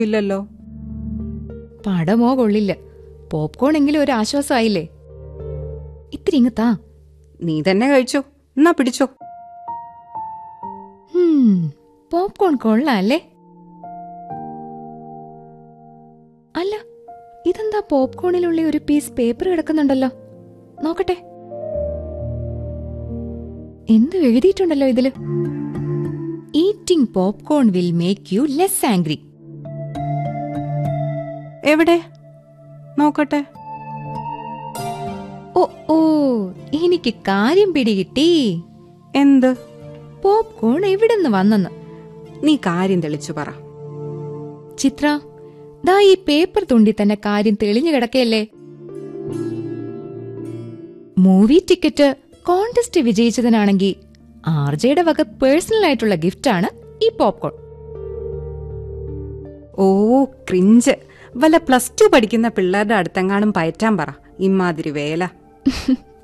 ഇല്ലല്ലോ പടമോ കൊള്ളില്ല പോപ്കോൺ എങ്കിലും ഒരു ആശ്വാസമായില്ലേ ഇത്തിരി ഇങ്ങ് താ നീ തന്നെ കഴിച്ചോ എന്നാ പിടിച്ചോ ഹും, പോപ്കോൺ കൊള്ളാല്ലേ അല്ല ഇതെന്താ പോപ്കോണിലുള്ള ഒരു പീസ് പേപ്പർ കിടക്കുന്നുണ്ടല്ലോ നോക്കട്ടെ എന്ത് എഴുതിയിട്ടുണ്ടല്ലോ ഇതില് eating popcorn will make you less angry എവിടെ നോക്കട്ടെ ഓ ഓ എനിക്ക് കാര്യം പിടികിട്ടി എന്ത് പോപ്കോൺ എവിടെന്ന് വന്നെന്ന് നീ കാര്യം തെളിച്ചു പറ ചിത്ര ദാ ഈ പേപ്പർ തുണ്ടി തന്നെ കാര്യം തെളിഞ്ഞു കിടക്കയല്ലേ മൂവി ടിക്കറ്റ് കോണ്ടസ്റ്റ് വിജയിച്ചതിനാണെങ്കിൽ ആർ ജെയുടെ വക പേഴ്സണൽ ആയിട്ടുള്ള ഗിഫ്റ്റാണ് ഈ പോപ്കോൺ ഓ ക്രിഞ്ച് വല്ല പ്ലസ് ടു പഠിക്കുന്ന പിള്ളേരുടെ അടുത്തെങ്ങാനും പയറ്റാൻ പറ ഇമാതിരി വേല